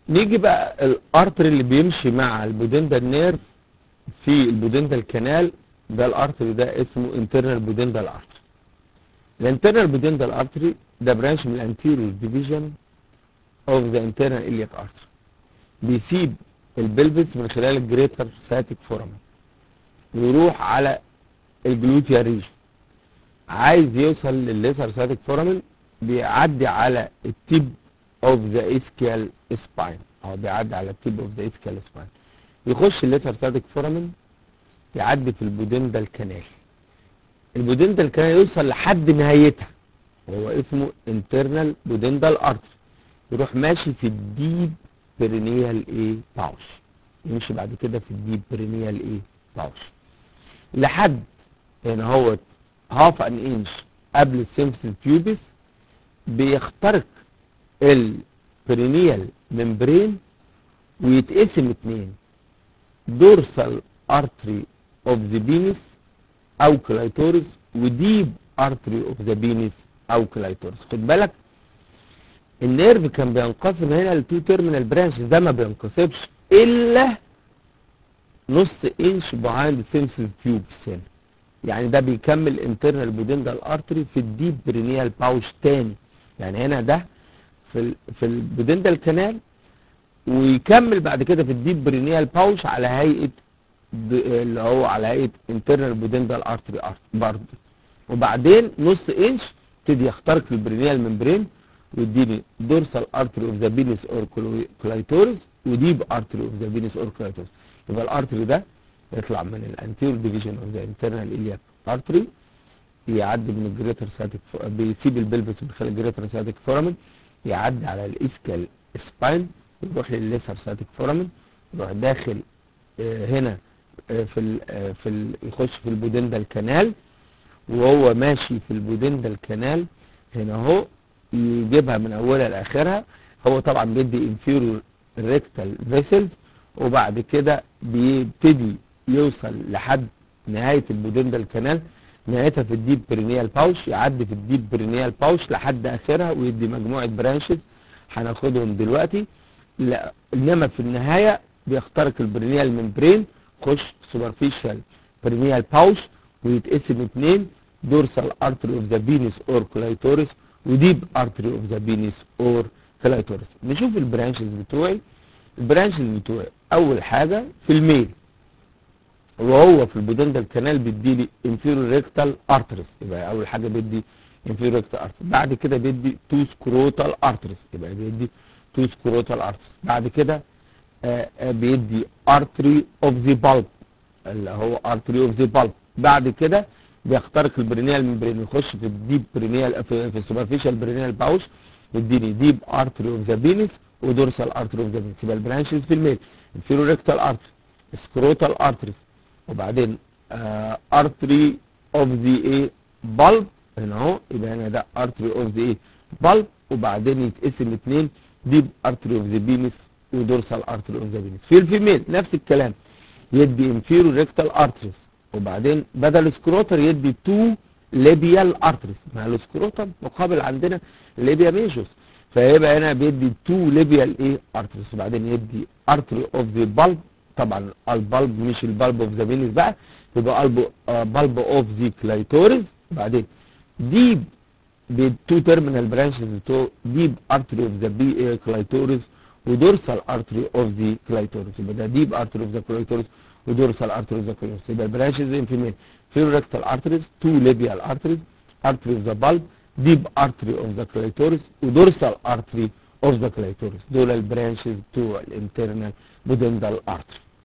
نيجي بقى الارتري اللي بيمشي مع البودندا نيرف في البودندا كانال ده الارتري ده اسمه انترنال بودندا ارتري الانترنال بودندا ارتري ده برانش من الانتيريور ديفيجن اوف ذا انترنال الياك ارتري بيسيب البلفس من خلال الجريتر ساتيك فورامين ويروح على الجلوتيا ريجن عايز يوصل للليسر ساتيك فورامين بيعدي على التيب اوف ذا اسكيال سباين او بيعدي على التيب اوف ذا اسكيال سباين يخش الليتر ساتيك فورامين يعدي في البودندا كانال البودندا الكانال يوصل لحد نهايتها وهو اسمه انترنال بودندال ارتري يروح ماشي في الديب برينيال ايه باوش يمشي بعد كده في الديب برينيال ايه باوش لحد هنا هو هاف ان انش قبل السيمسل بيوبس بيخترق البرينيال ممبرين ويتقسم اتنين دورسال ارتري اوف ذا بينس او كلايتورس وديب ارتري اوف ذا بينس او كلايتورس خد بالك النيرف كان بينقسم هنا لتو تيرمينال برانش ده ما بينقسمش الا نص انش بيهايند سيمسز تيوبس هنا يعني ده بيكمل انترنال بودندال ارتري في الديب برينيال باوش تاني يعني هنا ده في ال في البودندال كانال ويكمل بعد كده في الديب برينيال باوش على هيئه اللي هو على هيئه انترنال بودندال ارتري برضه وبعدين نص انش يبتدي يخترق البرينيال ممبرين ويديني دورسال ارتري اوف ذا بينس اور كلايتورس وديب ارتري اوف ذا بينس اور كلايتورس يبقى الارتري ده يطلع من الانتيريور ديفيجن اوف ذا انترنال الياك ارتري يعدي من الجريتر ساتيك بيسيب البلبس من خلال الجريتر ساتيك فورامين يعدي على الاسكال سباين يروح للليسر ساتيك فورامين يروح داخل هنا في ال في ال يخش في البودندا الكانال وهو ماشي في البودندا الكانال هنا اهو يجيبها من اولها لاخرها هو طبعا بيدي انفيرور ريكتال فيسلز وبعد كده بيبتدي يوصل لحد نهايه البودندا الكانال نهايتها في الديب برينيال باوش يعدي في الديب برينيال باوش لحد اخرها ويدي مجموعه برانشز هناخدهم دلوقتي لا انما في النهايه بيخترق البرينيال ممبرين خش سوبرفيشال برينيال باوش ويتقسم اتنين دورسال ارتري اوف ذا بينس اور كلايتورس وديب ارتري اوف ذا بينس اور كلايتورس نشوف البرانشز بتوعي البرانشز بتوعي اول حاجه في الميل وهو في البودندا الكانال بيديلي انفيرور ريكتال ارتريس يبقى اول حاجه بيدي انفيرور ريكتال ارتريس بعد كده بيدي تو سكروتال ارتريس يبقى بيدي تو سكروتال ارتريس بعد كده آآ آآ بيدي ارتري اوف ذا بالب اللي هو ارتري اوف ذا بالب بعد كده بيخترق البرينيال ممبرين يخش في الديب برينيال في, في السوبرفيشال برينيال باوش يديني ديب ارتري اوف ذا بينس ودورسال ارتري اوف ذا بينس يبقى البرانشز في الميل انفيرور ريكتال ارتري سكروتال ارتريس وبعدين ارتري اوف ذا ايه بالب هنا اهو يبقى هنا ده ارتري اوف ذا ايه بالب وبعدين يتقسم اثنين ديب ارتري اوف ذا بينس ودورسال ارتري اوف ذا بينس في الفيميل نفس الكلام يدي انفيرو ريكتال ارتريس وبعدين بدل سكروتر يدي تو ليبيال ارتريس مع السكروتر مقابل عندنا ليبيا ميجوس فيبقى هنا بيدي تو ليبيال ايه ارتريس وبعدين يدي ارتري اوف ذا بالب طبعا البلب مش البلب اوف ذا بينس بقى يبقى قلب بلب اوف ذا كلايتوريس وبعدين ديب بالتو تيرمينال برانشز بتوع ديب ارتري اوف ذا بي كلايتوريس ودورسال ارتري اوف ذا كلايتوريس يبقى ده ديب ارتري اوف ذا كلايتوريس ودورسال ارتري اوف ذا كلايتوريس يبقى البرانشز ان في فيروركتال ارتريز تو ليبيال ارتريز ارتري اوف ذا بالب ديب ارتري اوف ذا كلايتوريس ودورسال ارتري اوف ذا كلايتوريس دول البرانشز بتوع الانترنال بودندال ارتري